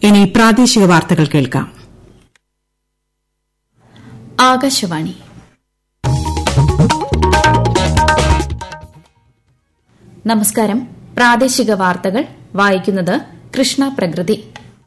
ഇനി പ്രാദേശിക വാർത്തകൾ കേൾക്കാം ആകാശവാണി നമസ്കാരം പ്രാദേശിക വാർത്തകൾ വായിക്കുന്നത് കൃഷ്ണ പ്രകൃതി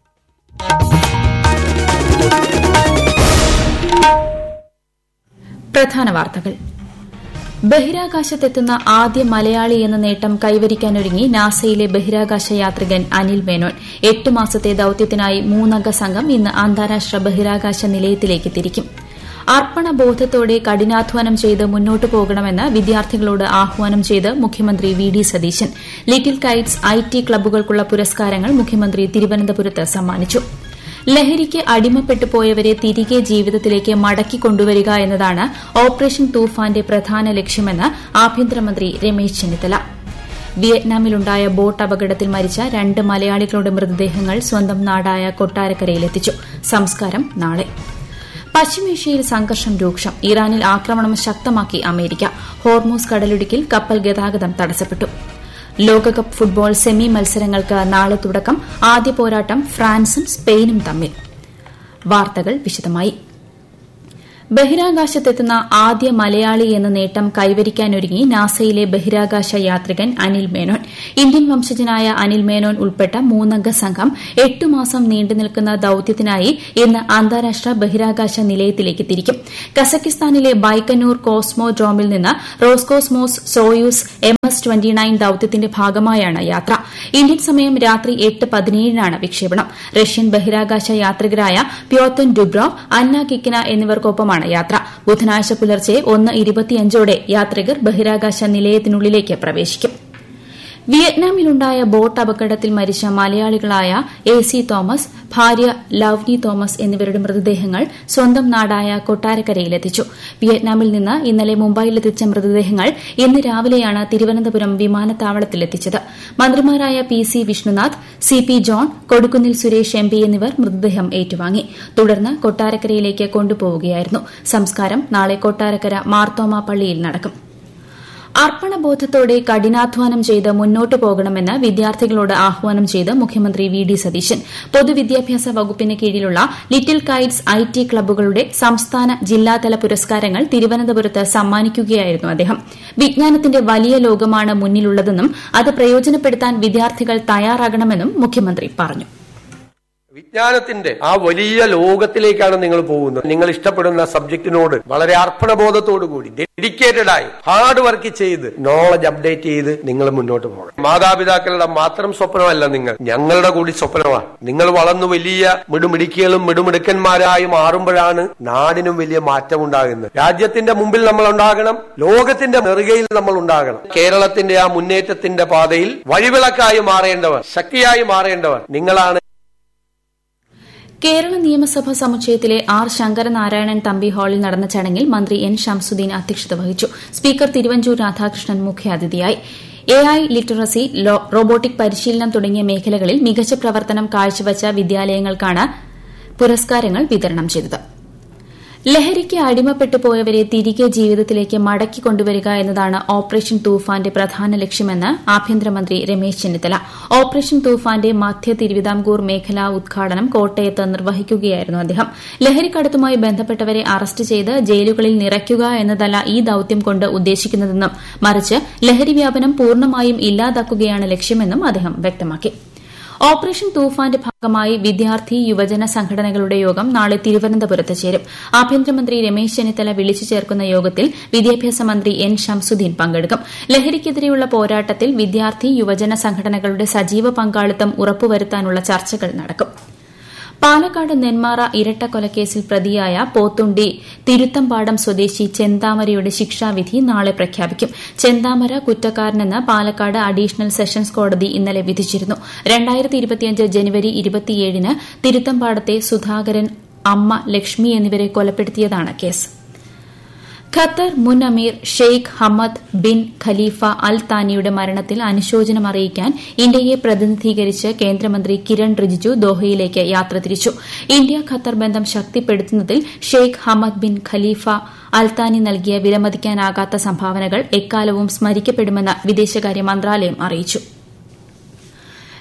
പ്രധാന വാർത്തകൾ ബഹിരാകാശത്തെത്തുന്ന ആദ്യ മലയാളി എന്ന നേട്ടം കൈവരിക്കാനൊരുങ്ങി നാസയിലെ ബഹിരാകാശ യാത്രികൻ അനിൽ മേനോൻ എട്ട് മാസത്തെ ദൌത്യത്തിനായി മൂന്നംഗ സംഘം ഇന്ന് അന്താരാഷ്ട്ര ബഹിരാകാശ നിലയത്തിലേക്ക് തിരിക്കും അർപ്പണബോധത്തോടെ കഠിനാധ്വാനം ചെയ്ത് മുന്നോട്ടു പോകണമെന്ന് വിദ്യാർത്ഥികളോട് ആഹ്വാനം ചെയ്ത് മുഖ്യമന്ത്രി V D Satheesan little kites I T ക്ലബ്ബുകൾക്കുള്ള പുരസ്കാരങ്ങൾ മുഖ്യമന്ത്രി തിരുവനന്തപുരത്ത് സമ്മാനിച്ചു ലഹരിക്ക് അടിമപ്പെട്ടു പോയവരെ തിരികെ ജീവിതത്തിലേക്ക് മടക്കി കൊണ്ടുവരിക എന്നതാണ് ഓപ്പറേഷൻ തൂഫാന്റെ പ്രധാന ലക്ഷ്യമെന്ന് ആഭ്യന്തരമന്ത്രി രമേശ് ചെന്നിത്തല വിയറ്റ്നാമിലുണ്ടായ ബോട്ട് അപകടത്തിൽ മരിച്ച രണ്ട് മലയാളികളുടെ മൃതദേഹങ്ങൾ സ്വന്തം നാടായ കൊട്ടാരക്കരയിലെത്തിച്ചു സംസ്കാരം നാളെ പശ്ചിമേഷ്യയിൽ സംഘർഷം രൂക്ഷം ഇറാനിൽ ആക്രമണം ശക്തമാക്കി അമേരിക്ക ഹോർമൂസ് കടലിടുക്കിൽ കപ്പൽ ഗതാഗതം തടസ്സപ്പെട്ടു ലോകകപ്പ് ഫുട്ബോൾ സെമി മത്സരങ്ങൾക്ക് നാളെ തുടക്കം ആദ്യ പോരാട്ടം ഫ്രാൻസും സ്പെയിനും തമ്മിൽ വാർത്തകൾ വിശദമായി ബഹിരാകാശത്തെത്തുന്ന ആദ്യ മലയാളി എന്ന നേട്ടം കൈവരിക്കാനൊരുങ്ങി നാസയിലെ ബഹിരാകാശ യാത്രികൻ അനിൽ മേനോൻ ഇന്ത്യൻ വംശജനായ അനിൽ മേനോൻ ഉൾപ്പെട്ട മൂന്നംഗ സംഘം എട്ട് മാസം നീണ്ടുനിൽക്കുന്ന ദൌത്യത്തിനായി ഇന്ന് അന്താരാഷ്ട്ര ബഹിരാകാശ നിലയത്തിലേക്ക് തിരിക്കും കസക്കിസ്ഥാനിലെ ബൈക്കന്നൂർ കോസ്മോഡ്രോമിൽ നിന്ന് Roscosmos Soyuz M S twenty nine ദൌത്യത്തിന്റെ ഭാഗമായാണ് യാത്ര ഇന്ത്യൻ സമയം രാത്രി എട്ട് പതിനേഴിനാണ് വിക്ഷേപണം റഷ്യൻ ബഹിരാകാശ യാത്രികരായ പ്യോത്തൻ ഡുബ്രോവ് അന്ന കിക്കിന എന്നിവർക്കൊപ്പമാണ് യാത്ര ബുധനാഴ്ച പുലർച്ചെ ഒന്ന് ഇരുപത്തിയഞ്ചോടെ യാത്രികർ ബഹിരാകാശ നിലയത്തിനുള്ളിലേക്ക് പ്രവേശിക്കും വിയറ്റ്നാമിലുണ്ടായ ബോട്ട് അപകടത്തിൽ മരിച്ച മലയാളികളായ എ സി തോമസ് ഭാര്യ ലവ്നി തോമസ് എന്നിവരുടെ മൃതദേഹങ്ങൾ സ്വന്തം നാടായ കൊട്ടാരക്കരയിലെത്തിച്ചു വിയറ്റ്നാമിൽ നിന്ന് ഇന്നലെ മുംബൈയിലെത്തിച്ച മൃതദേഹങ്ങൾ ഇന്ന് രാവിലെയാണ് തിരുവനന്തപുരം വിമാനത്താവളത്തിലെത്തിച്ചത് മന്ത്രിമാരായ P C Vishnunath C P John Kodikunnil Suresh M P എന്നിവർ മൃതദേഹം ഏറ്റുവാങ്ങി തുടർന്ന് കൊട്ടാരക്കരയിലേക്ക് കൊണ്ടുപോവുകയായിരുന്നു സംസ്കാരം നാളെ കൊട്ടാരക്കര മാർത്തോമ പള്ളിയിൽ നടക്കും അർപ്പണബോധത്തോടെ കഠിനാധ്വാനം ചെയ്ത് മുന്നോട്ടു പോകണമെന്ന് വിദ്യാർത്ഥികളോട് ആഹ്വാനം ചെയ്ത് മുഖ്യമന്ത്രി വി ഡി സതീശൻ പൊതുവിദ്യാഭ്യാസ വകുപ്പിന് കീഴിലുള്ള ലിറ്റിൽ കൈറ്റ്സ് ഐ ടി ക്ലബ്ബുകളുടെ സംസ്ഥാന ജില്ലാതല പുരസ്കാരങ്ങൾ തിരുവനന്തപുരത്ത് സമ്മാനിക്കുകയായിരുന്നു അദ്ദേഹം വിജ്ഞാനത്തിന്റെ വലിയ ലോകമാണ് മുന്നിലുള്ളതെന്നും അത് പ്രയോജനപ്പെടുത്താൻ വിദ്യാർത്ഥികൾ തയ്യാറാകണമെന്നും മുഖ്യമന്ത്രി പറഞ്ഞു വിജ്ഞാനത്തിന്റെ ആ വലിയ ലോകത്തിലേക്കാണ് നിങ്ങൾ പോകുന്നത് നിങ്ങൾ ഇഷ്ടപ്പെടുന്ന സബ്ജക്റ്റിനോട് വളരെ അർപ്പണബോധത്തോടുകൂടി ഡെഡിക്കേറ്റഡ് ആയി ഹാർഡ് വർക്ക് ചെയ്ത് നോളജ് അപ്ഡേറ്റ് ചെയ്ത് നിങ്ങൾ മുന്നോട്ട് പോകണം മാതാപിതാക്കളുടെ മാത്രം സ്വപ്നമല്ല നിങ്ങൾ ഞങ്ങളുടെ കൂടി സ്വപ്നമാണ് നിങ്ങൾ വളർന്നു വലിയ മിടുമിടുക്കികളും മിടുമിടുക്കന്മാരായി മാറുമ്പോഴാണ് നാടിനും വലിയ മാറ്റം ഉണ്ടാകുന്നത് രാജ്യത്തിന്റെ മുമ്പിൽ നമ്മൾ ഉണ്ടാകണം ലോകത്തിന്റെ നെറുകയിൽ നമ്മൾ ഉണ്ടാകണം കേരളത്തിന്റെ ആ മുന്നേറ്റത്തിന്റെ പാതയിൽ വഴിവിളക്കായി മാറേണ്ടവർ ശക്തിയായി മാറേണ്ടവർ നിങ്ങളാണ് കേരള നിയമസഭാ സമുച്ചയത്തിലെ ആർ ശങ്കരനാരായണൻ തമ്പി ഹാളിൽ നടന്ന ചടങ്ങിൽ മന്ത്രി എൻ ഷംസുദ്ദീൻ അധ്യക്ഷത വഹിച്ചു സ്പീക്കർ തിരുവഞ്ചൂർ രാധാകൃഷ്ണൻ മുഖ്യാതിഥിയായി എ ഐ ലിറ്ററസി റോബോട്ടിക് പരിശീലനം തുടങ്ങിയ മേഖലകളിൽ മികച്ച പ്രവർത്തനം കാഴ്ചവച്ച വിദ്യാലയങ്ങൾക്കാണ് പുരസ്കാരങ്ങൾ വിതരണം ചെയ്തത് ലഹരിക്ക് അടിമപ്പെട്ടു പോയവരെ തിരികെ ജീവിതത്തിലേക്ക് മടക്കി കൊണ്ടുവരിക എന്നതാണ് ഓപ്പറേഷൻ തൂഫാന്റെ പ്രധാന ലക്ഷ്യമെന്ന് ആഭ്യന്തരമന്ത്രി രമേശ് ചെന്നിത്തല ഓപ്പറേഷൻ തൂഫാന്റെ മധ്യ തിരുവിതാംകൂർ മേഖലാ ഉദ്ഘാടനം കോട്ടയത്ത് നിർവഹിക്കുകയായിരുന്നു അദ്ദേഹം ലഹരിക്കടത്തുമായി ബന്ധപ്പെട്ടവരെ അറസ്റ്റ് ചെയ്ത് ജയിലുകളിൽ നിറയ്ക്കുക എന്നതല്ല ഈ ദൌത്യം കൊണ്ട് ഉദ്ദേശിക്കുന്നതെന്നും മറിച്ച് ലഹരി വ്യാപനം പൂർണ്ണമായും ഇല്ലാതാക്കുകയാണ് ലക്ഷ്യമെന്നും അദ്ദേഹം വ്യക്തമാക്കി ഓപ്പറേഷൻ തൂഫാന്റെ ഭാഗമായി വിദ്യാർത്ഥി യുവജന സംഘടനകളുടെ യോഗം നാളെ തിരുവനന്തപുരത്ത് ചേരും ആഭ്യന്തരമന്ത്രി രമേശ് ചെന്നിത്തല വിളിച്ചു ചേർക്കുന്ന യോഗത്തിൽ വിദ്യാഭ്യാസ മന്ത്രി എൻ ഷംസുദ്ദീൻ പങ്കെടുക്കും ലഹരിക്കെതിരെയുള്ള പോരാട്ടത്തിൽ വിദ്യാർത്ഥി യുവജന സംഘടനകളുടെ സജീവ പങ്കാളിത്തം ഉറപ്പുവരുത്താനുള്ള ചർച്ചകൾ നടക്കും പാലക്കാട് നെന്മാറ ഇരട്ടക്കൊലക്കേസിൽ പ്രതിയായ പോത്തുണ്ടി തിരുത്തമ്പാടം സ്വദേശി ചെന്താമരയുടെ ശിക്ഷാവിധി നാളെ പ്രഖ്യാപിക്കും ചെന്താമര കുറ്റക്കാരനെന്ന് പാലക്കാട് അഡീഷണൽ സെഷൻസ് കോടതി ഇന്നലെ വിധിച്ചിരുന്നു ജനുവരി ഇരുപത്തിയേഴിന് തിരുത്തമ്പാടത്തെ സുധാകരൻ അമ്മ ലക്ഷ്മി എന്നിവരെ കൊലപ്പെടുത്തിയതാണ് കേസ് ഖത്തർ മുൻ അമീർ Sheikh Hamad bin Khalifa Al താനിയുടെ മരണത്തിൽ അനുശോചനം അറിയിക്കാൻ ഇന്ത്യയെ പ്രതിനിധീകരിച്ച് കേന്ദ്രമന്ത്രി കിരൺ റിജിജു ദോഹയിലേക്ക് യാത്ര തിരിച്ചു ഇന്ത്യ ഖത്തർ ബന്ധം ശക്തിപ്പെടുത്തുന്നതിൽ Sheikh Hamad bin Khalifa Al Thani നൽകിയ വിലമതിക്കാനാകാത്ത സംഭാവനകൾ എക്കാലവും സ്മരിക്കപ്പെടുമെന്ന് വിദേശകാര്യ മന്ത്രാലയം അറിയിച്ചു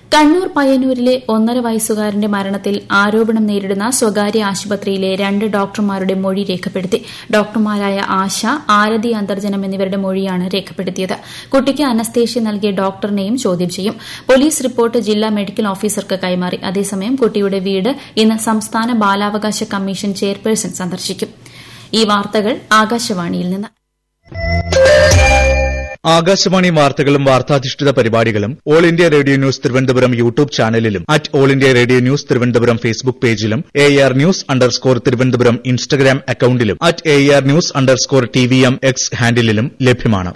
കണ്ണൂർ പയ്യന്നൂരിലെ ഒന്നര വയസ്സുകാരന്റെ മരണത്തിൽ ആരോപണം നേരിടുന്ന സ്വകാര്യ ആശുപത്രിയിലെ രണ്ട് ഡോക്ടർമാരുടെ മൊഴി രേഖപ്പെടുത്തി ഡോക്ടർമാരായ ആശ ആരതി അന്തർജനം എന്നിവരുടെ മൊഴിയാണ് രേഖപ്പെടുത്തിയത് കുട്ടിക്ക് അനസ്തേഷ്യ നൽകിയ ഡോക്ടറിനെയും ചോദ്യം ചെയ്യും പോലീസ് റിപ്പോർട്ട് ജില്ലാ മെഡിക്കൽ ഓഫീസർക്ക് കൈമാറി അതേസമയം കുട്ടിയുടെ വീട് ഇന്ന് സംസ്ഥാന ബാലാവകാശ കമ്മീഷൻ ചെയർപേഴ്സൺ സന്ദർശിക്കും ഈ വാർത്തകൾ ആകാശവാണിയിൽ നിന്ന് ആകാശവാണി വാർത്തകളും വാർത്താധിഷ്ഠിത പരിപാടികളും all India radio news Thiruvananthapuram YouTube ചാനലിലും at all India radio news Thiruvananthapuram Facebook പേജിലും A R news underscore Thiruvananthapuram Instagram അക്കൌണ്ടിലും at A R news underscore T V M X ഹാൻഡിലും ലഭ്യമാണ്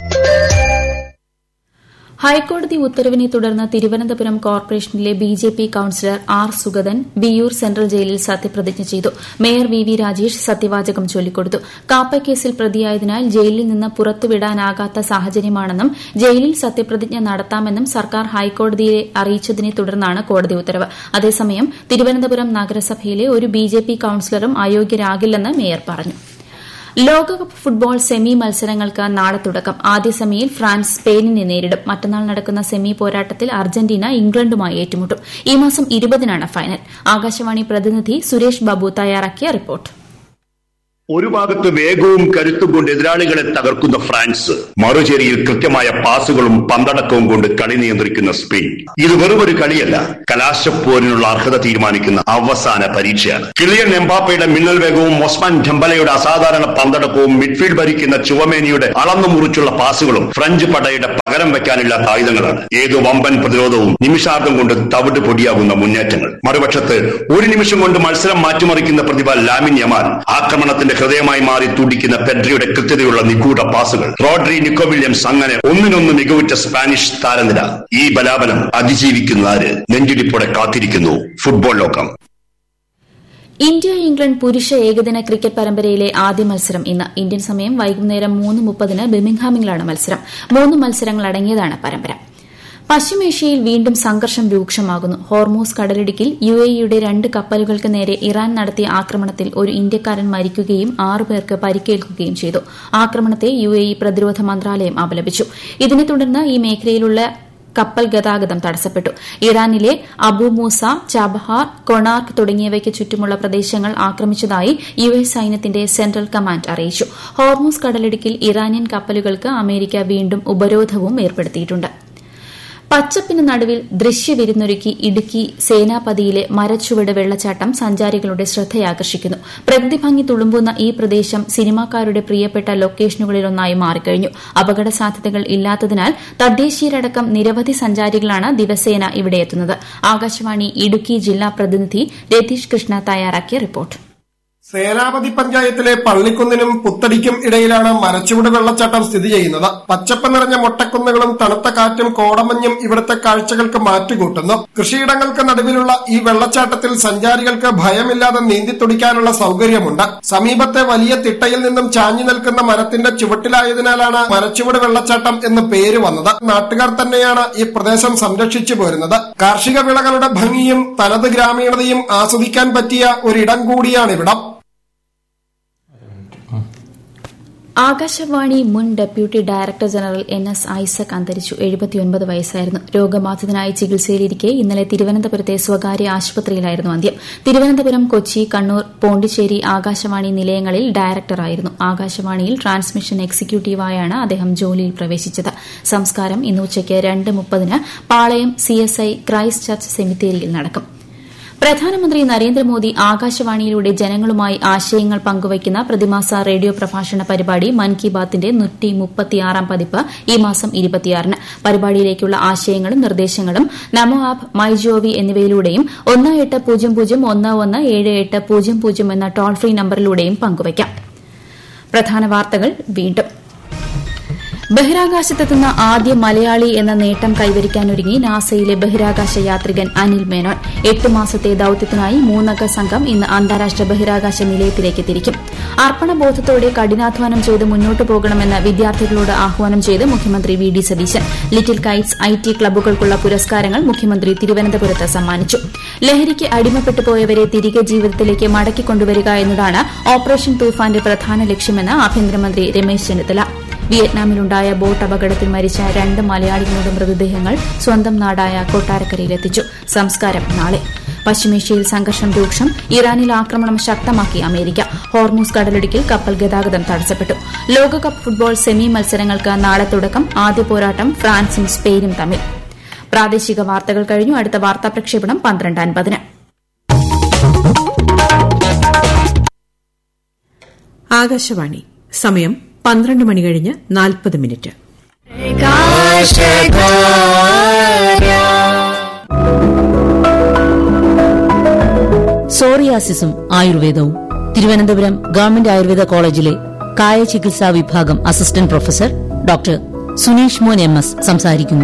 ഹൈക്കോടതി ഉത്തരവിനെ തുടർന്ന് തിരുവനന്തപുരം കോർപ്പറേഷനിലെ B J P councillor R Sugathan Viyyur central ജയിലിൽ സത്യപ്രതിജ്ഞ ചെയ്തു മേയർ വി വി രാജേഷ് സത്യവാചകം ചൊല്ലിക്കൊടുത്തു കാപ്പക്കേസിൽ പ്രതിയായതിനാൽ ജയിലിൽ നിന്ന് പുറത്തുവിടാനാകാത്ത സാഹചര്യമാണെന്നും ജയിലിൽ സത്യപ്രതിജ്ഞ നടത്താമെന്നും സർക്കാർ ഹൈക്കോടതിയെ അറിയിച്ചതിനെ തുടർന്നാണ് കോടതി ഉത്തരവ് അതേസമയം തിരുവനന്തപുരം നഗരസഭയിലെ ഒരു ബി ജെ പി കൌൺസിലറും അയോഗ്യരാകില്ലെന്ന് മേയർ പറഞ്ഞു ലോകകപ്പ് ഫുട്ബോൾ സെമി മത്സരങ്ങൾക്ക് നാളെ തുടക്കം ആദ്യ സെമിയിൽ ഫ്രാൻസ് സ്പെയിനിനെ നേരിടും മറ്റന്നാൾ നടക്കുന്ന സെമി പോരാട്ടത്തിൽ അർജന്റീന ഇംഗ്ലണ്ടുമായി ഏറ്റുമുട്ടും ഈ മാസം ഇരുപതിനാണ് ഫൈനൽ ആകാശവാണി പ്രതിനിധി സുരേഷ് ബാബു തയ്യാറാക്കിയ റിപ്പോർട്ട് ഒരു ഭാഗത്ത് വേഗവും കരുത്തും കൊണ്ട് എതിരാളികളെ തകർക്കുന്ന ഫ്രാൻസ് മറുചേരിയിൽ കൃത്യമായ പാസുകളും പന്തടക്കവും കൊണ്ട് കളി നിയന്ത്രിക്കുന്ന സ്പെയിൻ ഇത് വെറുമൊരു കളിയല്ല കലാശപ്പോരിനുള്ള അർഹത തീരുമാനിക്കുന്ന അവസാന പരീക്ഷയാണ് കിളിയൻ എംബാപ്പയുടെ മിന്നൽ വേഗവും ഒസ്മാൻ ഡംബലയുടെ അസാധാരണ പന്തടക്കവും മിഡ്ഫീൽഡ് ഭരിക്കുന്ന ചുവമേനിയുടെ അളന്നു മുറിച്ചുള്ള പാസുകളും ഫ്രഞ്ച് പടയുടെ പകരം വെക്കാനില്ലാത്ത ആയുധങ്ങളാണ് ഏത് വമ്പൻ പ്രതിരോധവും നിമിഷാർദ്ധം കൊണ്ട് തവിട് പൊടിയാകുന്ന മുന്നേറ്റങ്ങൾ മറുപക്ഷത്ത് ഒരു നിമിഷം കൊണ്ട് മത്സരം മാറ്റിമറിക്കുന്ന പ്രതിഭ ലാമിൻ യമാൻ ആക്രമണത്തിന്റെ ഹൃദയമായി മാറി തുടിക്കുന്ന പെഡ്രിയുടെ കൃത്യതയുള്ള നിഗൂഢ പാസുകൾ റോഡ്രി നിക്കോ വില്യംസ് അങ്ങനെ ഒന്നിനൊന്ന് മികവുറ്റ സ്പാനിഷ് താരനിര ഈ ബലാബലം അതിജീവിക്കുന്ന ആര് നെഞ്ചിടിപ്പോടെ കാത്തിരിക്കുന്നു ഫുട്ബോൾ ലോകം ഇന്ത്യ ഇംഗ്ലണ്ട് പുരുഷ ഏകദിന ക്രിക്കറ്റ് പരമ്പരയിലെ ആദ്യ മത്സരം ഇന്ന് ഇന്ത്യൻ സമയം വൈകുന്നേരം മൂന്ന് മുപ്പതിന് ബിമിംഗ്ഹാമിലാണ് മത്സരം മൂന്ന് മത്സരങ്ങൾ അടങ്ങിയതാണ് പരമ്പര പശ്ചിമേഷ്യയിൽ വീണ്ടും സംഘർഷം രൂക്ഷമാകുന്നു ഹോർമൂസ് കടലിടുക്കിൽ യു എയുടെ രണ്ട് കപ്പലുകൾക്ക് നേരെ ഇറാൻ നടത്തിയ ആക്രമണത്തിൽ ഒരു ഇന്ത്യക്കാരൻ മരിക്കുകയും ആറുപേർക്ക് പരിക്കേൽക്കുകയും ചെയ്തു ആക്രമണത്തെ യു എ പ്രതിരോധ മന്ത്രാലയം അപലപിച്ചു ഇതിനെ തുടർന്ന് ഈ മേഖലയിലുള്ള കപ്പൽ ഗതാഗതം തടസ്സപ്പെട്ടു ഇറാനിലെ അബു മൂസ ചബഹാർ കൊണാർക്ക് തുടങ്ങിയവയ്ക്ക് ചുറ്റുമുള്ള പ്രദേശങ്ങൾ ആക്രമിച്ചതായി യു എസ് സൈന്യത്തിന്റെ സെൻട്രൽ കമാൻഡ് അറിയിച്ചു ഹോർമൂസ് കടലിടുക്കിൽ ഇറാനിയൻ കപ്പലുകൾക്ക് അമേരിക്ക വീണ്ടും ഉപരോധവും ഏർപ്പെടുത്തിയിട്ടുണ്ട് പച്ചപ്പിന് നടുവിൽ ദൃശ്യവിരുന്നൊരുക്കി ഇടുക്കി സേനാപതിയിലെ മരച്ചുവട് വെള്ളച്ചാട്ടം സഞ്ചാരികളുടെ ശ്രദ്ധയാകർഷിക്കുന്നു പ്രകൃതി ഭംഗി തുളുമ്പുന്ന ഈ പ്രദേശം സിനിമാക്കാരുടെ പ്രിയപ്പെട്ട ലൊക്കേഷനുകളിലൊന്നായി മാറിക്കഴിഞ്ഞു അപകട സാധ്യതകൾ ഇല്ലാത്തതിനാൽ തദ്ദേശീയരടക്കം നിരവധി സഞ്ചാരികളാണ് ദിവസേന ഇവിടെ എത്തുന്നത് ആകാശവാണി ഇടുക്കി ജില്ലാ പ്രതിനിധി രതീഷ് കൃഷ്ണ തയ്യാറാക്കിയ റിപ്പോർട്ട് സേനാപതി പഞ്ചായത്തിലെ പള്ളിക്കുന്നിനും പുത്തടിക്കും ഇടയിലാണ് മരച്ചുവട് വെള്ളച്ചാട്ടം സ്ഥിതി ചെയ്യുന്നത് പച്ചപ്പ് നിറഞ്ഞ മൊട്ടക്കുന്നുകളും തണുത്ത കാറ്റും കോടമഞ്ഞും ഇവിടുത്തെ കാഴ്ചകൾക്ക് മാറ്റുകൂട്ടുന്നു കൃഷിയിടങ്ങൾക്ക് നടുവിലുള്ള ഈ വെള്ളച്ചാട്ടത്തിൽ സഞ്ചാരികൾക്ക് ഭയമില്ലാതെ നീന്തിത്തുടിക്കാനുള്ള സൗകര്യമുണ്ട് സമീപത്തെ വലിയ തിട്ടയിൽ നിന്നും ചാഞ്ഞു നിൽക്കുന്ന മരത്തിന്റെ ചുവട്ടിലായതിനാലാണ് മരച്ചുവട് വെള്ളച്ചാട്ടം എന്ന് പേര് വന്നത് നാട്ടുകാർ തന്നെയാണ് ഈ പ്രദേശം സംരക്ഷിച്ചു പോരുന്നത് കാർഷിക വിളകളുടെ ഭംഗിയും തനത് ഗ്രാമീണതയും ആസ്വദിക്കാൻ പറ്റിയ ഒരിടം കൂടിയാണിവിടം ആകാശവാണി മുൻ deputy director general N S Isaac അന്തരിച്ചു എഴുപത്തിയൊൻപത് വയസ്സായിരുന്നു രോഗബാധിതനായി ചികിത്സയിലിരിക്കെ ഇന്നലെ തിരുവനന്തപുരത്തെ സ്വകാര്യ ആശുപത്രിയിലായിരുന്നു അന്ത്യം തിരുവനന്തപുരം കൊച്ചി കണ്ണൂർ പോണ്ടിച്ചേരി ആകാശവാണി നിലയങ്ങളിൽ ഡയറക്ടറായിരുന്നു ആകാശവാണിയിൽ ട്രാൻസ്മിഷൻ എക്സിക്യൂട്ടീവായാണ് അദ്ദേഹം ജോലിയിൽ പ്രവേശിച്ചത് സംസ്കാരം ഇന്ന് ഉച്ചയ്ക്ക് രണ്ട് മുപ്പതിന് പാളയം സിഎസ്ഐ ക്രൈസ്റ്റ് ചർച്ച് സെമിത്തേരിയിൽ നടക്കും പ്രധാനമന്ത്രി നരേന്ദ്രമോദി ആകാശവാണിയിലൂടെ ജനങ്ങളുമായി ആശയങ്ങൾ പങ്കുവയ്ക്കുന്ന പ്രതിമാസ റേഡിയോ പ്രഭാഷണ പരിപാടി മൻ കി ബാത്തിന്റെ പതിപ്പ് ഈ മാസം ഇരുപത്തിയാറിന് പരിപാടിയിലേക്കുള്ള ആശയങ്ങളും നിർദ്ദേശങ്ങളും നമോ ആപ്പ് മൈ ജിഒവി എന്നിവയിലൂടെയും ഒന്ന് എട്ട് പൂജ്യം പൂജ്യം ഒന്ന് ഒന്ന് ഏഴ് എട്ട് പൂജ്യം പൂജ്യം എന്ന ടോൾ ഫ്രീ നമ്പറിലൂടെയും പങ്കുവയ്ക്കാം പ്രധാന വാർത്തകൾ വീണ്ടും ബഹിരാകാശത്തെത്തുന്ന ആദ്യ മലയാളി എന്ന നേട്ടം കൈവരിക്കാനൊരുങ്ങി നാസയിലെ ബഹിരാകാശ യാത്രികൻ അനിൽ മേനോൻ എട്ട് മാസത്തെ ദൌത്യത്തിനായി മൂന്നംഗ സംഘം ഇന്ന് അന്താരാഷ്ട്ര ബഹിരാകാശ നിലയത്തിലേക്ക് തിരിക്കും അർപ്പണബോധത്തോടെ കഠിനാധ്വാനം ചെയ്ത് മുന്നോട്ടു പോകണമെന്ന് വിദ്യാർത്ഥികളോട് ആഹ്വാനം ചെയ്ത് മുഖ്യമന്ത്രി V D Satheesan little kites I T ക്ലബ്ബുകൾക്കുള്ള പുരസ്കാരങ്ങൾ മുഖ്യമന്ത്രി തിരുവനന്തപുരത്ത് സമ്മാനിച്ചു ലഹരിക്ക് അടിമപ്പെട്ടു പോയവരെ തിരികെ ജീവിതത്തിലേക്ക് മടക്കിക്കൊണ്ടുവരിക എന്നതാണ് ഓപ്പറേഷൻ തൂഫാന്റെ പ്രധാന ലക്ഷ്യമെന്ന് ആഭ്യന്തരമന്ത്രി രമേശ് ചെന്നിത്തല വിയറ്റ്നാമിലുണ്ടായ ബോട്ട് അപകടത്തിൽ മരിച്ച രണ്ട് മലയാളികളുടെ മൃതദേഹങ്ങൾ സ്വന്തം നാടായ കൊട്ടാരക്കരയിലെത്തിച്ചു സംസ്കാരം നാളെ പശ്ചിമേഷ്യയിൽ സംഘർഷം രൂക്ഷം ഇറാനിൽ ആക്രമണം ശക്തമാക്കി അമേരിക്ക ഹോർമൂസ് കടലിടുക്കിൽ കപ്പൽ ഗതാഗതം തടസ്സപ്പെട്ടു ലോകകപ്പ് ഫുട്ബോൾ സെമി മത്സരങ്ങൾക്ക് നാളെ തുടക്കം ആദ്യ പോരാട്ടം ഫ്രാൻസും സ്പെയിനും തമ്മിൽ പ്രാദേശിക വാർത്തകൾ കഴിഞ്ഞു അടുത്ത വാർത്താ പ്രക്ഷേപണം പന്ത്രണ്ട് അൻപതിന് ആകാശവാണി സമയം പന്ത്രണ്ട് മണി കഴിഞ്ഞ് നാൽപ്പത് മിനിറ്റ് സോറിയാസിസും ആയുർവേദവും തിരുവനന്തപുരം ഗവൺമെന്റ് ആയുർവേദ കോളേജിലെ കായ ചികിത്സാ വിഭാഗം അസിസ്റ്റന്റ് പ്രൊഫസർ ഡോക്ടർ സുനീഷ് മോൻ എം എസ് സംസാരിക്കുന്നു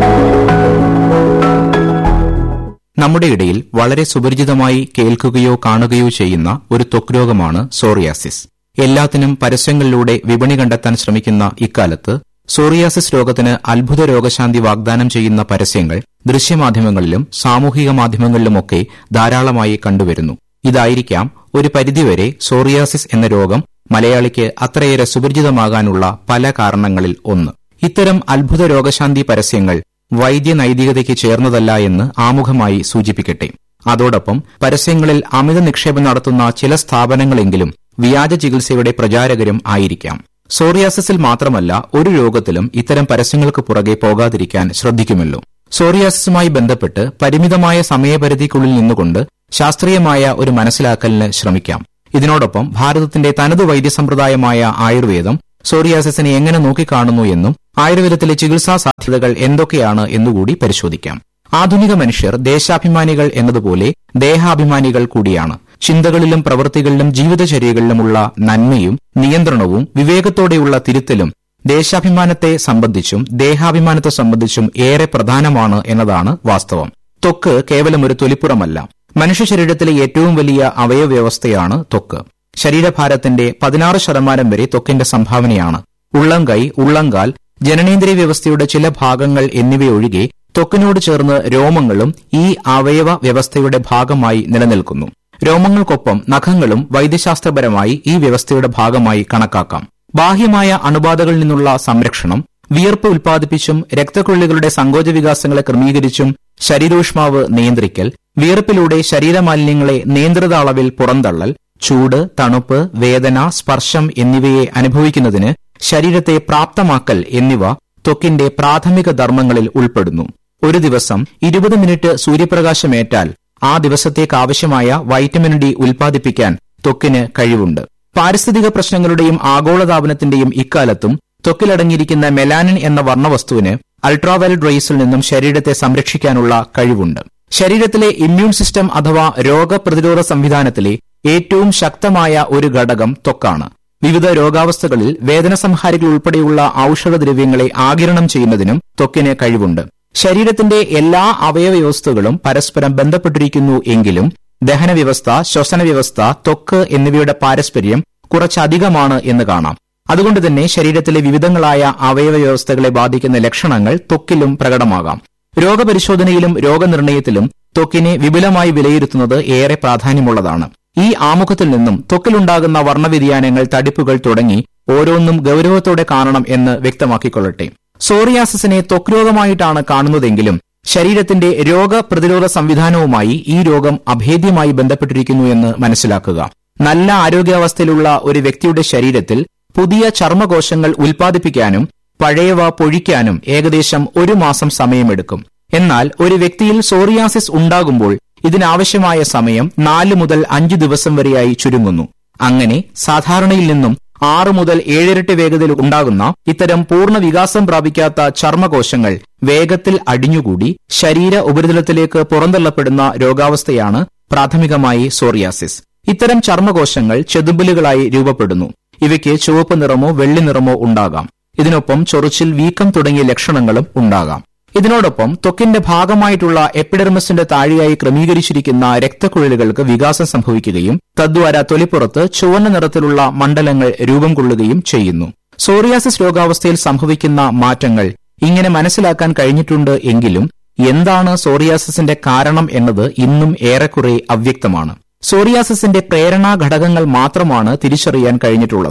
നമ്മുടെ ഇടയിൽ വളരെ സുപരിചിതമായി കേൾക്കുകയോ കാണുകയോ ചെയ്യുന്ന ഒരു ത്വക്ക് രോഗമാണ് സോറിയാസിസ് എല്ലാത്തിനും പരസ്യങ്ങളിലൂടെ വിപണി കണ്ടെത്താൻ ശ്രമിക്കുന്ന ഇക്കാലത്ത് സോറിയാസിസ് രോഗത്തിന് അത്ഭുത രോഗശാന്തി വാഗ്ദാനം ചെയ്യുന്ന പരസ്യങ്ങൾ ദൃശ്യമാധ്യമങ്ങളിലും സാമൂഹിക മാധ്യമങ്ങളിലുമൊക്കെ ധാരാളമായി കണ്ടുവരുന്നു ഇതായിരിക്കാം ഒരു പരിധിവരെ സോറിയാസിസ് എന്ന രോഗം മലയാളിക്ക് അത്രയേറെ സുപരിചിതമാകാനുള്ള പല കാരണങ്ങളിൽ ഒന്ന് ഇത്തരം അത്ഭുത രോഗശാന്തി പരസ്യങ്ങൾ വൈദ്യനൈതികതയ്ക്ക് ചേർന്നതല്ല എന്ന് ആമുഖമായി സൂചിപ്പിക്കട്ടെ അതോടൊപ്പം പരസ്യങ്ങളിൽ അമിത നിക്ഷേപം നടത്തുന്ന ചില സ്ഥാപനങ്ങളെങ്കിലും വ്യാജ ചികിത്സയുടെ പ്രചാരകരും ആയിരിക്കാം സോറിയാസിസിൽ മാത്രമല്ല ഒരു രോഗത്തിലും ഇത്തരം പരസ്യങ്ങൾക്ക് പുറകെ പോകാതിരിക്കാൻ ശ്രദ്ധിക്കുമല്ലോ സോറിയാസിസുമായി ബന്ധപ്പെട്ട് പരിമിതമായ സമയപരിധിക്കുള്ളിൽ നിന്നുകൊണ്ട് ശാസ്ത്രീയമായ ഒരു മനസ്സിലാക്കലിന് ശ്രമിക്കാം ഇതിനോടൊപ്പം ഭാരതത്തിന്റെ തനതു വൈദ്യസമ്പ്രദായമായ ആയുർവേദം സോറിയാസിസിനെ എങ്ങനെ നോക്കിക്കാണുന്നു എന്നും ആയുർവേദത്തിലെ ചികിത്സാ സാധ്യതകൾ എന്തൊക്കെയാണ് എന്നുകൂടി പരിശോധിക്കാം ആധുനിക മനുഷ്യർ ദേശാഭിമാനികൾ എന്നതുപോലെ ദേഹാഭിമാനികൾ കൂടിയാണ് ചിന്തകളിലും പ്രവൃത്തികളിലും ജീവിതചര്യകളിലുമുള്ള നന്മയും നിയന്ത്രണവും വിവേകത്തോടെയുള്ള തിരുത്തലും ദേശാഭിമാനത്തെ സംബന്ധിച്ചും ദേഹാഭിമാനത്തെ സംബന്ധിച്ചും ഏറെ പ്രധാനമാണ് എന്നതാണ് വാസ്തവം ത്വക്ക് കേവലം ഒരു തൊലിപ്പുറമല്ല മനുഷ്യ ശരീരത്തിലെ ഏറ്റവും വലിയ അവയവ്യവസ്ഥയാണ് ത്വക്ക് ശരീരഭാരത്തിന്റെ പതിനാറ് ശതമാനം വരെ ത്വക്കിന്റെ സംഭാവനയാണ് ഉള്ളംകൈ ഉള്ളങ്കാൽ ജനനേന്ദ്രിയ വ്യവസ്ഥയുടെ ചില ഭാഗങ്ങൾ എന്നിവയൊഴികെ ത്വക്കിനോട് ചേർന്ന് രോമങ്ങളും ഈ അവയവ വ്യവസ്ഥയുടെ ഭാഗമായി നിലനിൽക്കുന്നു രോമങ്ങൾക്കൊപ്പം നഖങ്ങളും വൈദ്യശാസ്ത്രപരമായി ഈ വ്യവസ്ഥയുടെ ഭാഗമായി കണക്കാക്കാം ബാഹ്യമായ അണുബാധകളിൽ നിന്നുള്ള സംരക്ഷണം വിയർപ്പ് ഉൽപ്പാദിപ്പിച്ചും രക്തക്കൊള്ളികളുടെ സങ്കോച വികാസങ്ങളെ ക്രമീകരിച്ചും ശരീരോഷ്മാവ് നിയന്ത്രിക്കൽ വിയർപ്പിലൂടെ ശരീരമാലിന്യങ്ങളെ നിയന്ത്രിത അളവിൽ പുറന്തള്ളൽ ചൂട് തണുപ്പ് വേദന സ്പർശം എന്നിവയെ അനുഭവിക്കുന്നതിന് ശരീരത്തെ പ്രാപ്തമാക്കൽ എന്നിവ ത്വക്കിന്റെ പ്രാഥമിക ധർമ്മങ്ങളിൽ ഉൾപ്പെടുന്നു ഒരു ദിവസം ഇരുപത് മിനിറ്റ് സൂര്യപ്രകാശമേറ്റാൽ ആ ദിവസത്തേക്കാവശ്യമായ വൈറ്റമിൻ ഡി ഉൽപ്പാദിപ്പിക്കാൻ ത്വക്കിന് കഴിവുണ്ട് പാരിസ്ഥിതിക പ്രശ്നങ്ങളുടെയും ആഗോളതാപനത്തിന്റെയും ഇക്കാലത്തും ത്വക്കിലടങ്ങിയിരിക്കുന്ന മെലാനിൻ എന്ന വർണ്ണവസ്തുവിന് അൾട്രാവയലറ്റ് റേസിൽ നിന്നും ശരീരത്തെ സംരക്ഷിക്കാനുള്ള കഴിവുണ്ട് ശരീരത്തിലെ ഇമ്മ്യൂൺ സിസ്റ്റം അഥവാ രോഗപ്രതിരോധ സംവിധാനത്തിലെ ഏറ്റവും ശക്തമായ ഒരു ഘടകം ത്വക്കാണ് വിവിധ രോഗാവസ്ഥകളിൽ വേദനസംഹാരികൾ ഉൾപ്പെടെയുള്ള ഔഷധദ്രവ്യങ്ങളെ ആകിരണം ചെയ്യുന്നതിനും ത്വക്കിന് കഴിവുണ്ട് ശരീരത്തിന്റെ എല്ലാ അവയവവ്യവസ്ഥകളും പരസ്പരം ബന്ധപ്പെട്ടിരിക്കുന്നു എങ്കിലും ദഹനവ്യവസ്ഥ ശ്വസനവ്യവസ്ഥ ത്വക്ക് എന്നിവയുടെ പാരസ്പര്യം കുറച്ചധികമാണ് എന്ന് കാണാം അതുകൊണ്ട് തന്നെ ശരീരത്തിലെ വിവിധങ്ങളായ അവയവ വ്യവസ്ഥകളെ ബാധിക്കുന്ന ലക്ഷണങ്ങൾ ത്വക്കിലും പ്രകടമാകാം രോഗപരിശോധനയിലും രോഗനിർണയത്തിലും ത്വക്കിനെ വിപുലമായി വിലയിരുത്തുന്നത് ഏറെ പ്രാധാന്യമുള്ളതാണ് ഈ ആമുഖത്തിൽ നിന്നും ത്വക്കിലുണ്ടാകുന്ന വർണ്ണവ്യതിയാനങ്ങൾ തടിപ്പുകൾ തുടങ്ങി ഓരോന്നും ഗൌരവത്തോടെ കാണണം എന്ന് വ്യക്തമാക്കിക്കൊള്ളട്ടെ സോറിയാസിസിനെ ത്വക്ക് രോഗമായിട്ടാണ് കാണുന്നതെങ്കിലും ശരീരത്തിന്റെ രോഗപ്രതിരോധ സംവിധാനവുമായി ഈ രോഗം അഭേദ്യമായി ബന്ധപ്പെട്ടിരിക്കുന്നു എന്ന് മനസ്സിലാക്കുക നല്ല ആരോഗ്യാവസ്ഥയിലുള്ള ഒരു വ്യക്തിയുടെ ശരീരത്തിൽ പുതിയ ചർമ്മകോശങ്ങൾ ഉൽപ്പാദിപ്പിക്കാനും പഴയവ പൊഴിക്കാനും ഏകദേശം ഒരു മാസം സമയമെടുക്കും എന്നാൽ ഒരു വ്യക്തിയിൽ സോറിയാസിസ് ഉണ്ടാകുമ്പോൾ ഇതിനാവശ്യമായ സമയം നാല് മുതൽ അഞ്ച് ദിവസം വരെയായി ചുരുങ്ങുന്നു അങ്ങനെ സാധാരണയിൽ നിന്നും ആറ് മുതൽ ഏഴിരട്ടി വേഗതയിൽ ഉണ്ടാകുന്ന ഇത്തരം പൂർണ്ണ വികാസം പ്രാപിക്കാത്ത ചർമ്മകോശങ്ങൾ വേഗത്തിൽ അടിഞ്ഞുകൂടി ശരീര ഉപരിതലത്തിലേക്ക് പുറന്തള്ളപ്പെടുന്ന രോഗാവസ്ഥയാണ് പ്രാഥമികമായി സോറിയാസിസ് ഇത്തരം ചർമ്മകോശങ്ങൾ ചെതുമ്പലുകളായി രൂപപ്പെടുന്നു ഇവയ്ക്ക് ചുവപ്പ് നിറമോ വെള്ളി നിറമോ ഉണ്ടാകാം ഇതിനൊപ്പം ചൊറിച്ചിൽ വീക്കം തുടങ്ങിയ ലക്ഷണങ്ങളും ഉണ്ടാകാം ഇതിനോടൊപ്പം ത്വക്കിന്റെ ഭാഗമായിട്ടുള്ള എപ്പിഡെർമസിന്റെ താഴെയായി ക്രമീകരിച്ചിരിക്കുന്ന രക്തക്കുഴലുകൾക്ക് വികാസം സംഭവിക്കുകയും തദ്വാര തൊലിപ്പുറത്ത് ചുവന്ന നിറത്തിലുള്ള മണ്ഡലങ്ങൾ രൂപം കൊള്ളുകയും ചെയ്യുന്നു സോറിയാസിസ് രോഗാവസ്ഥയിൽ സംഭവിക്കുന്ന മാറ്റങ്ങൾ ഇങ്ങനെ മനസ്സിലാക്കാൻ കഴിഞ്ഞിട്ടുണ്ട് എങ്കിലും എന്താണ് സോറിയാസിസിന്റെ കാരണം എന്നത് ഇന്നും ഏറെക്കുറെ അവ്യക്തമാണ് സോറിയാസിസിന്റെ പ്രേരണാ ഘടകങ്ങൾ മാത്രമാണ് തിരിച്ചറിയാൻ കഴിഞ്ഞിട്ടുള്ളത്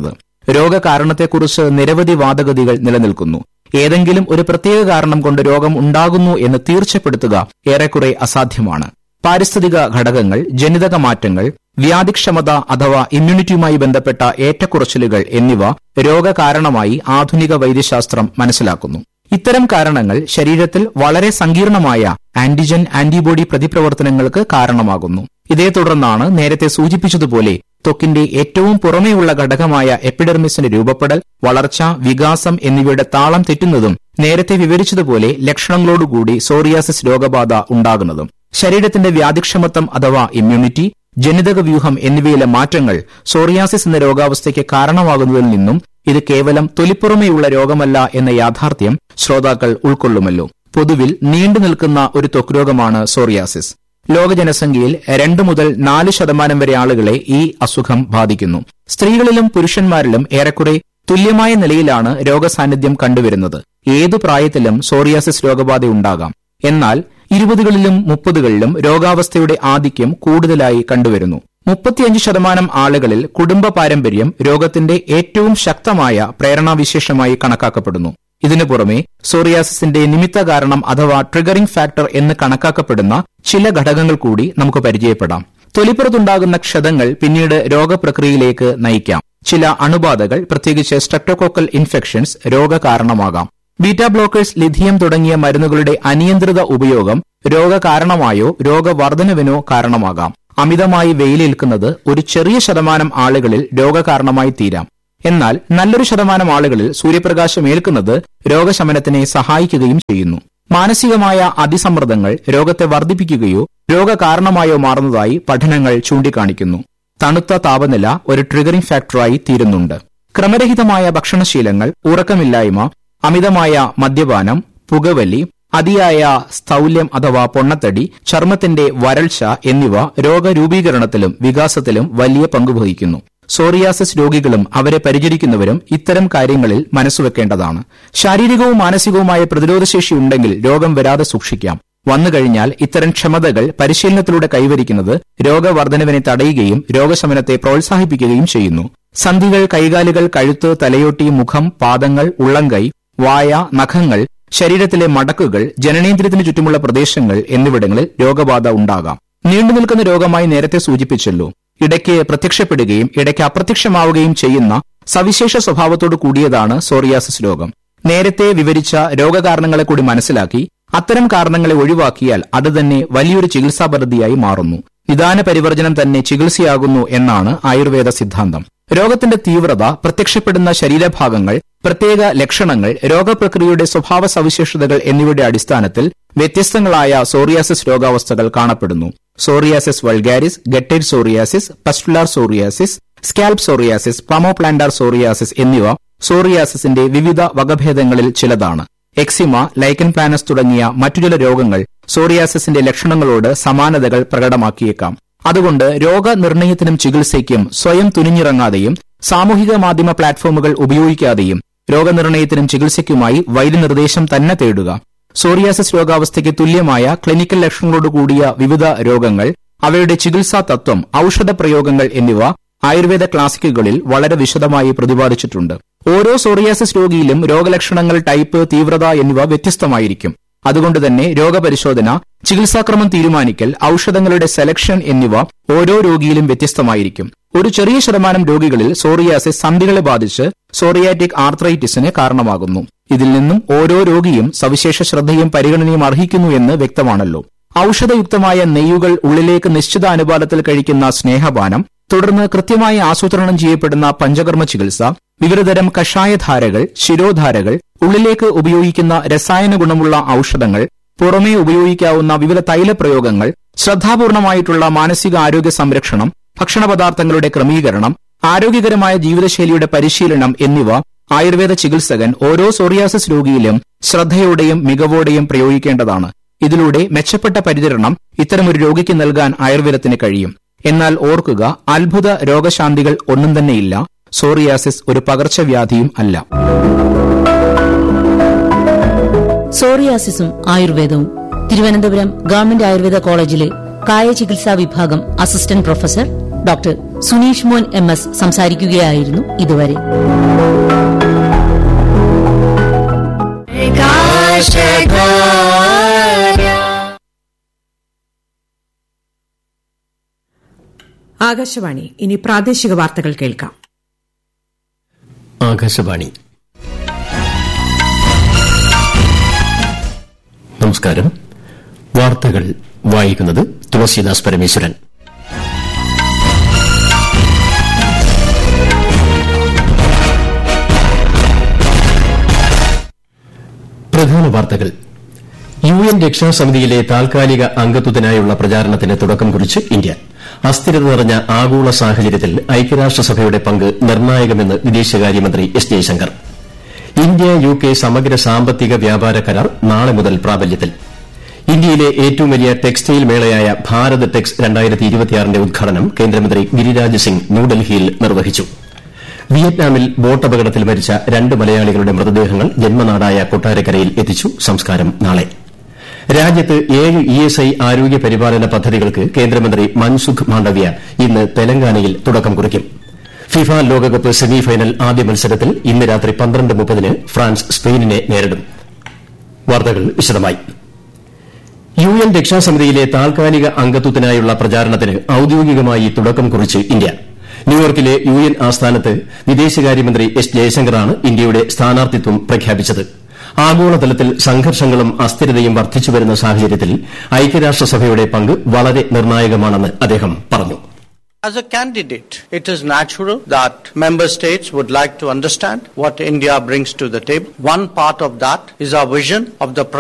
രോഗകാരണത്തെക്കുറിച്ച് നിരവധി വാദഗതികൾ നിലനിൽക്കുന്നു ഏതെങ്കിലും ഒരു പ്രത്യേക കാരണം കൊണ്ട് രോഗം ഉണ്ടാകുന്നു എന്ന് തീർച്ചപ്പെടുത്തുക ഏറെക്കുറെ അസാധ്യമാണ് പാരിസ്ഥിതിക ഘടകങ്ങൾ ജനിതക മാറ്റങ്ങൾ വ്യാധിക്ഷമത അഥവാ ഇമ്മ്യൂണിറ്റിയുമായി ബന്ധപ്പെട്ട ഏറ്റക്കുറച്ചിലുകൾ എന്നിവ രോഗകാരണമായി ആധുനിക വൈദ്യശാസ്ത്രം മനസ്സിലാക്കുന്നു ഇത്തരം കാരണങ്ങൾ ശരീരത്തിൽ വളരെ സങ്കീർണമായ ആന്റിജൻ ആന്റിബോഡി പ്രതിപ്രവർത്തനങ്ങൾക്ക് കാരണമാകുന്നു ഇതേ തുടർന്നാണ് നേരത്തെ സൂചിപ്പിച്ചതുപോലെ ത്വക്കിന്റെ ഏറ്റവും പുറമേയുള്ള ഘടകമായ എപ്പിഡെർമിസിന്റെ രൂപപ്പെടൽ വളർച്ച വികാസം എന്നിവയുടെ താളം തെറ്റുന്നതും നേരത്തെ വിവരിച്ചതുപോലെ ലക്ഷണങ്ങളോടുകൂടി സോറിയാസിസ് രോഗബാധ ഉണ്ടാകുന്നതും ശരീരത്തിന്റെ വ്യാധിക്ഷമത്വം അഥവാ ഇമ്മ്യൂണിറ്റി ജനിതക വ്യൂഹം എന്നിവയിലെ മാറ്റങ്ങൾ സോറിയാസിസ് എന്ന രോഗാവസ്ഥയ്ക്ക് കാരണമാകുന്നതിൽ നിന്നും ഇത് കേവലം തൊലിപ്പുറമേയുള്ള രോഗമല്ല എന്ന യാഥാർത്ഥ്യം ശ്രോതാക്കൾ ഉൾക്കൊള്ളുമല്ലോ പൊതുവിൽ നീണ്ടു നിൽക്കുന്ന ഒരു ത്വക്ക് രോഗമാണ് സോറിയാസിസ് ലോക ജനസംഖ്യയിൽ രണ്ട് മുതൽ നാല് ശതമാനം വരെ ആളുകളെ ഈ അസുഖം ബാധിക്കുന്നു സ്ത്രീകളിലും പുരുഷന്മാരിലും ഏറെക്കുറെ തുല്യമായ നിലയിലാണ് രോഗസാന്നിധ്യം കണ്ടുവരുന്നത് ഏതു പ്രായത്തിലും സോറിയാസിസ് രോഗബാധ ഉണ്ടാകാം എന്നാൽ ഇരുപതുകളിലും മുപ്പതുകളിലും രോഗാവസ്ഥയുടെ ആധിക്യം കൂടുതലായി കണ്ടുവരുന്നു മുപ്പത്തിയഞ്ച് ശതമാനം ആളുകളിൽ കുടുംബ പാരമ്പര്യം രോഗത്തിന്റെ ഏറ്റവും ശക്തമായ പ്രേരണാവിശേഷമായി കണക്കാക്കപ്പെടുന്നു ഇതിനു പുറമെ സോറിയാസിസിന്റെ നിമിത്ത കാരണം അഥവാ ട്രിഗറിംഗ് ഫാക്ടർ എന്ന് കണക്കാക്കപ്പെടുന്ന ചില ഘടകങ്ങൾ കൂടി നമുക്ക് പരിചയപ്പെടാം തൊലിപ്പുറത്തുണ്ടാകുന്ന ക്ഷതങ്ങൾ പിന്നീട് രോഗപ്രക്രിയയിലേക്ക് നയിക്കാം ചില അണുബാധകൾ പ്രത്യേകിച്ച് സ്ട്രെപ്റ്റോകോക്കൽ ഇൻഫെക്ഷൻസ് രോഗകാരണമാകാം ബീറ്റാ ബ്ലോക്കേഴ്സ് ലിഥിയം തുടങ്ങിയ മരുന്നുകളുടെ അനിയന്ത്രിത ഉപയോഗം രോഗകാരണമായോ രോഗവർദ്ധനവിനോ കാരണമാകാം അമിതമായി വെയിലേൽക്കുന്നത് ഒരു ചെറിയ ശതമാനം ആളുകളിൽ രോഗകാരണമായി തീരാം എന്നാൽ നല്ലൊരു ശതമാനം ആളുകളിൽ സൂര്യപ്രകാശം ഏൽക്കുന്നത് രോഗശമനത്തിനെ സഹായിക്കുകയും ചെയ്യുന്നു മാനസികമായ അതിസമ്മർദ്ദങ്ങൾ രോഗത്തെ വർദ്ധിപ്പിക്കുകയോ രോഗകാരണമായോ മാറുന്നതായി പഠനങ്ങൾ ചൂണ്ടിക്കാണിക്കുന്നു തണുത്ത താപനില ഒരു ട്രിഗറിംഗ് ഫാക്ടറായി തീരുന്നുണ്ട് ക്രമരഹിതമായ ഭക്ഷണശീലങ്ങൾ ഉറക്കമില്ലായ്മ അമിതമായ മദ്യപാനം പുകവലി അതിയായ സ്ഥൗല്യം അഥവാ പൊണ്ണത്തടി ചർമ്മത്തിന്റെ വരൾച്ച എന്നിവ രോഗരൂപീകരണത്തിലും വികാസത്തിലും വലിയ പങ്കുവഹിക്കുന്നു സോറിയാസിസ് രോഗികളും അവരെ പരിചരിക്കുന്നവരും ഇത്തരം കാര്യങ്ങളിൽ മനസ്സുവെക്കേണ്ടതാണ് ശാരീരികവും മാനസികവുമായ പ്രതിരോധശേഷി ഉണ്ടെങ്കിൽ രോഗം വരാതെ സൂക്ഷിക്കാം വന്നുകഴിഞ്ഞാൽ ഇത്തരം ക്ഷമതകൾ പരിശീലനത്തിലൂടെ കൈവരിക്കുന്നത് രോഗവർദ്ധനവിനെ തടയുകയും രോഗശമനത്തെ പ്രോത്സാഹിപ്പിക്കുകയും ചെയ്യുന്നു സന്ധികൾ കൈകാലുകൾ കഴുത്ത് തലയോട്ടി മുഖം പാദങ്ങൾ ഉള്ളംകൈ വായ നഖങ്ങൾ ശരീരത്തിലെ മടക്കുകൾ ജനനേന്ദ്രിയത്തിന് ചുറ്റുമുള്ള പ്രദേശങ്ങൾ എന്നിവിടങ്ങളിൽ രോഗബാധ ഉണ്ടാകാം നീണ്ടുനിൽക്കുന്ന രോഗമായി നേരത്തെ സൂചിപ്പിച്ചല്ലോ ഇടയ്ക്ക് പ്രത്യക്ഷപ്പെടുകയും ഇടയ്ക്ക് അപ്രത്യക്ഷമാവുകയും ചെയ്യുന്ന സവിശേഷ സ്വഭാവത്തോടു കൂടിയതാണ് സോറിയാസിസ് രോഗം നേരത്തെ വിവരിച്ച രോഗകാരണങ്ങളെ കൂടി മനസ്സിലാക്കി അത്തരം കാരണങ്ങളെ ഒഴിവാക്കിയാൽ അത് തന്നെ വലിയൊരു ചികിത്സാ പദ്ധതിയായി മാറുന്നു നിദാന പരിവർജനം തന്നെ ചികിത്സയാകുന്നു എന്നാണ് ആയുർവേദ സിദ്ധാന്തം രോഗത്തിന്റെ തീവ്രത പ്രത്യക്ഷപ്പെടുന്ന ശരീരഭാഗങ്ങൾ പ്രത്യേക ലക്ഷണങ്ങൾ രോഗപ്രക്രിയയുടെ സ്വഭാവ സവിശേഷതകൾ എന്നിവയുടെ അടിസ്ഥാനത്തിൽ വ്യത്യസ്തങ്ങളായ സോറിയാസിസ് രോഗാവസ്ഥകൾ കാണപ്പെടുന്നു psoriasis vulgaris guttate psoriasis pustular psoriasis scalp psoriasis palmoplantar psoriasis എന്നിവ സോറിയാസിസിന്റെ വിവിധ വകഭേദങ്ങളിൽ ചിലതാണ് എക്സിമ ലൈക്കൻ പ്ലാനസ് തുടങ്ങിയ മറ്റു ചില രോഗങ്ങൾ സോറിയാസിസിന്റെ ലക്ഷണങ്ങളോട് സമാനതകൾ പ്രകടമാക്കിയേക്കാം അതുകൊണ്ട് രോഗനിർണയത്തിനും ചികിത്സയ്ക്കും സ്വയം തുനിഞ്ഞിറങ്ങാതെയും സാമൂഹിക മാധ്യമ പ്ലാറ്റ്ഫോമുകൾ ഉപയോഗിക്കാതെയും രോഗനിർണയത്തിനും ചികിത്സയ്ക്കുമായി വൈദ്യനിർദ്ദേശം തന്നെ തേടുക സോറിയാസിസ് രോഗാവസ്ഥയ്ക്ക് തുല്യമായ ക്ലിനിക്കൽ ലക്ഷണങ്ങളോട് കൂടിയ വിവിധ രോഗങ്ങൾ അവയുടെ ചികിത്സാ തത്വം ഔഷധ പ്രയോഗങ്ങൾ എന്നിവ ആയുർവേദ ക്ലാസിക്കുകളിൽ വളരെ വിശദമായി പ്രതിപാദിച്ചിട്ടുണ്ട് ഓരോ സോറിയാസിസ് രോഗിയിലും രോഗലക്ഷണങ്ങൾ ടൈപ്പ് തീവ്രത എന്നിവ വ്യത്യസ്തമായിരിക്കും അതുകൊണ്ട് തന്നെ രോഗപരിശോധന ചികിത്സാക്രമം തീരുമാനിക്കൽ ഔഷധങ്ങളുടെ സെലക്ഷൻ എന്നിവ ഓരോ രോഗിയിലും വ്യത്യസ്തമായിരിക്കും ഒരു ചെറിയ ശതമാനം രോഗികളിൽ സോറിയാസിസ് സന്ധികളെ ബാധിച്ച് സോറിയാറ്റിക് ആർത്രൈറ്റിസിന് കാരണമാകുന്നു ഇതിൽ നിന്നും ഓരോ രോഗിയും സവിശേഷ ശ്രദ്ധയും പരിഗണനയും അർഹിക്കുന്നു എന്ന് വ്യക്തമാണല്ലോ ഔഷധയുക്തമായ നെയ്യുകൾ ഉള്ളിലേക്ക് നിശ്ചിത അനുപാതത്തിൽ കഴിക്കുന്ന സ്നേഹപാനം തുടർന്ന് കൃത്യമായി ആസൂത്രണം ചെയ്യപ്പെടുന്ന പഞ്ചകർമ്മ ചികിത്സ വിവിധതരം കഷായധാരകൾ ശിരോധാരകൾ ഉള്ളിലേക്ക് ഉപയോഗിക്കുന്ന രസായന ഗുണമുള്ള ഔഷധങ്ങൾ പുറമേ ഉപയോഗിക്കാവുന്ന വിവിധ തൈലപ്രയോഗങ്ങൾ ശ്രദ്ധാപൂർണമായിട്ടുള്ള മാനസിക ആരോഗ്യ സംരക്ഷണം ഭക്ഷണപദാർത്ഥങ്ങളുടെ ക്രമീകരണം ആരോഗ്യകരമായ ജീവിതശൈലിയുടെ പരിശീലനം എന്നിവ ആയുർവേദ ചികിത്സകൻ ഓരോ സോറിയാസിസ് രോഗിയിലും ശ്രദ്ധയോടെയും മികവോടെയും പ്രയോഗിക്കേണ്ടതാണ് ഇതിലൂടെ മെച്ചപ്പെട്ട പരിചരണം ഇത്തരമൊരു രോഗിക്ക് നൽകാൻ ആയുർവേദത്തിന് കഴിയും എന്നാൽ ഓർക്കുക അത്ഭുത രോഗശാന്തികൾ ഒന്നും തന്നെയില്ല സോറിയാസിസ് ഒരു പകർച്ചവ്യാധിയും അല്ല സോറിയാസിസും ആയുർവേദവും തിരുവനന്തപുരം ഗവൺമെന്റ് ആയുർവേദ കോളേജിലെ കായ ചികിത്സാ വിഭാഗം അസിസ്റ്റന്റ് പ്രൊഫസർ ഡോക്ടർ സുനീഷ് മോൻ എം എസ് സംസാരിക്കുകയായിരുന്നു ഇതുവരെ ആകാശവാണി ഇനി പ്രാദേശിക വാർത്തകൾ കേൾക്കാം ആകാശവാണി നമസ്കാരം വാർത്തകൾ വായിക്കുന്നത് തുളസീദാസ് പരമേശ്വരൻ പ്രധാന വാർത്തകൾ യു എൻ രക്ഷാസമിതിയിലെ താൽക്കാലിക അംഗത്വത്തിനായുള്ള പ്രചാരണത്തിന് തുടക്കം കുറിച്ച് ഇന്ത്യ അസ്ഥിരത നിറഞ്ഞ ആഗോള സാഹചര്യത്തിൽ ഐക്യരാഷ്ട്രസഭയുടെ പങ്ക് നിർണായകമെന്ന് വിദേശകാര്യമന്ത്രി S Jaishankar India U K സമഗ്ര സാമ്പത്തിക വ്യാപാര കരാർ നാളെ മുതൽ പ്രാബല്യത്തിൽ ഇന്ത്യയിലെ ഏറ്റവും വലിയ ടെക്സ്റ്റൈൽ മേളയായ ഭാരത് ടെക്സ് ന്റെ ഉദ്ഘാടനം കേന്ദ്രമന്ത്രി ഗിരിരാജ് സിംഗ് ന്യൂഡൽഹിയിൽ നിർവഹിച്ചു വിയറ്റ്നാമിൽ ബോട്ടപകടത്തിൽ മരിച്ച രണ്ട് മലയാളികളുടെ മൃതദേഹങ്ങൾ ജന്മനാടായ കൊട്ടാരക്കരയിൽ എത്തിച്ചു സംസ്കാരം നാളെ രാജ്യത്ത് ഏഴ് ഇ എസ് ഐ ആരോഗ്യ പരിപാലന പദ്ധതികൾക്ക് കേന്ദ്രമന്ത്രി മൻസുഖ് മാണ്ഡവ്യ ഇന്ന് തെലങ്കാനയിൽ തുടക്കം കുറിക്കും ഫിഫ ലോകകപ്പ് സെമി ഫൈനൽ ആദ്യ മത്സരത്തിൽ ഇന്ന് രാത്രി പന്ത്രണ്ട് മുപ്പതിന് ഫ്രാൻസ് സ്പെയിനിനെ നേരിടും വാർത്തകൾ വിശദമായി യു എൻ രക്ഷാസമിതിയിലെ താൽക്കാലിക അംഗത്വത്തിനായുള്ള പ്രചാരണത്തിന് ഔദ്യോഗികമായി തുടക്കം കുറിച്ച് ഇന്ത്യ ന്യൂയോർക്കിലെ യു എൻ ആസ്ഥാനത്ത് വിദേശകാര്യമന്ത്രി എസ് ജയശങ്കറാണ് ഇന്ത്യയുടെ സ്ഥാനാർത്ഥിത്വം പ്രഖ്യാപിച്ചത് ആഗോളതലത്തിൽ സംഘർഷങ്ങളും അസ്ഥിരതയും വർദ്ധിച്ചുവരുന്ന സാഹചര്യത്തിൽ ഐക്യരാഷ്ട്രസഭയുടെ പങ്ക് വളരെ നിർണായകമാണെന്ന് അദ്ദേഹം പറഞ്ഞു As a candidate, it is natural that member states would like to understand what India brings to the table. One part of that is our vision of the